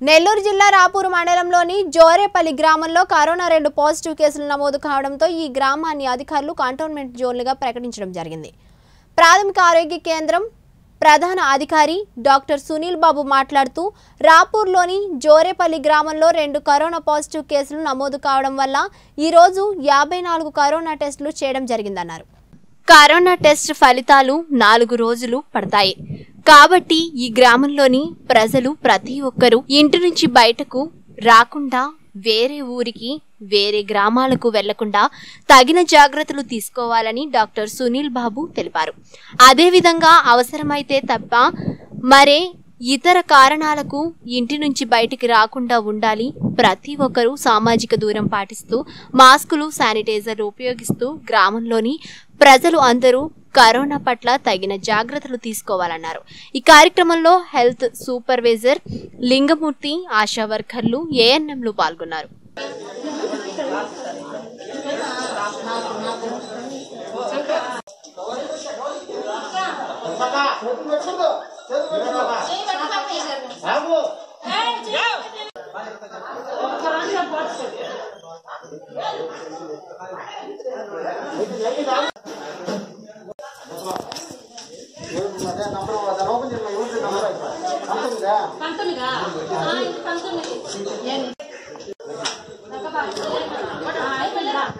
నెల్లూరు జిల్లా రాపూరు మండలంలోని జోరేపల్లి గ్రామంలో కరోనా రెండు పాజిటివ్ కేసులు నమోదు కావడంతో ఈ గ్రామాన్ని అధికారులు కంటోన్మెంట్ జోన్లుగా ప్రకటించడం జరిగింది ప్రాథమిక ఆరోగ్య కేంద్రం ప్రధాన అధికారి డాక్టర్ సునీల్ బాబు మాట్లాడుతూ రాపూర్లోని జోరేపల్లి గ్రామంలో రెండు కరోనా పాజిటివ్ కేసులు నమోదు కావడం వల్ల ఈరోజు యాభై నాలుగు కరోనా టెస్టులు చేయడం జరిగిందన్నారు కరోనా టెస్ట్ ఫలితాలు నాలుగు రోజులు పడతాయి కాబట్టి ఈ గ్రామంలోని ప్రజలు ప్రతి ఒక్కరూ ఇంటి నుంచి బయటకు రాకుండా వేరే ఊరికి వేరే గ్రామాలకు వెళ్లకుండా తగిన జాగ్రత్తలు తీసుకోవాలని డాక్టర్ సునీల్ బాబు తెలిపారు అదేవిధంగా అవసరమైతే తప్ప మరే ఇతర కారణాలకు ఇంటి నుంచి బయటికి రాకుండా ఉండాలి ప్రతి ఒక్కరూ సామాజిక దూరం పాటిస్తూ మాస్కులు శానిటైజర్లు ఉపయోగిస్తూ గ్రామంలోని ప్రజలు అందరూ కరోనా పట్ల తగిన జాగ్రత్తలు తీసుకోవాలన్నారు ఈ కార్యక్రమంలో హెల్త్ సూపర్వైజర్ లింగమూర్తి ఆశా వర్కర్లు ఏఎన్ఎంలు పాల్గొన్నారు పంతొమ్మిదా ఆ, ఇది పంతొమ్మిది అయిపోయిందా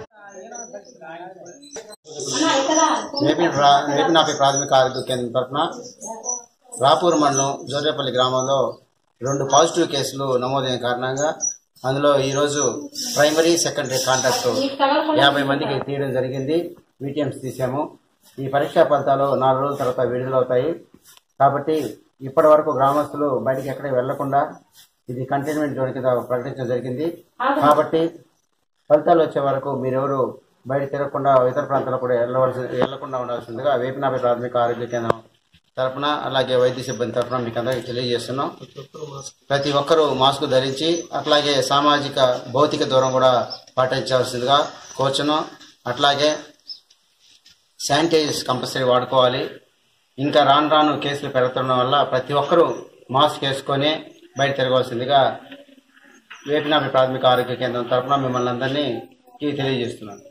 ఏపీ ప్రా- ఏపీ నాపి ప్రాథమిక ఆరోగ్య కేంద్రం తరఫున రాపూర్ మండలం జోరేపల్లి గ్రామంలో రెండు పాజిటివ్ కేసులు నమోదైన కారణంగా అందులో ఈరోజు ప్రైమరీ సెకండరీ కాంటాక్ట్ యాభై మందికి తీయడం జరిగింది వీటీఎంస్ తీసాము ఈ పరీక్షా ఫలితాలు నాలుగు రోజుల తర్వాత విడుదలవుతాయి కాబట్టి ఇప్పటి వరకు గ్రామస్తులు బయటికి ఎక్కడికి వెళ్లకుండా ఇది కంటైన్మెంట్ జోన్ కింద ప్రకటించడం జరిగింది కాబట్టి ఫలితాలు వచ్చే వరకు మీరెవరు బయట తిరగకుండా ఇతర ప్రాంతాలకు కూడా వెళ్ళవలసి వెళ్లకుండా ఉండాల్సిందిగా వేపినాపై ప్రాథమిక ఆరోగ్య కేంద్రం తరపున అలాగే వైద్య సిబ్బంది తరపున మీకు అందరికీ తెలియజేస్తున్నాం ప్రతి ఒక్కరూ మాస్క్ ధరించి అట్లాగే సామాజిక భౌతిక దూరం కూడా పాటించాల్సిందిగా కోరుచున్నాం అట్లాగే శానిటైజర్స్ కంపల్సరీ వాడుకోవాలి ఇంకా రాను రాను కేసులు పెరుగుతుండడం వల్ల ప్రతి ఒక్కరూ మాస్క్ వేసుకొని బయట తిరగవలసిందిగా వేపినాపి ప్రాథమిక ఆరోగ్య కేంద్రం తరపున మిమ్మల్ని అందరినీ తెలియజేస్తున్నాను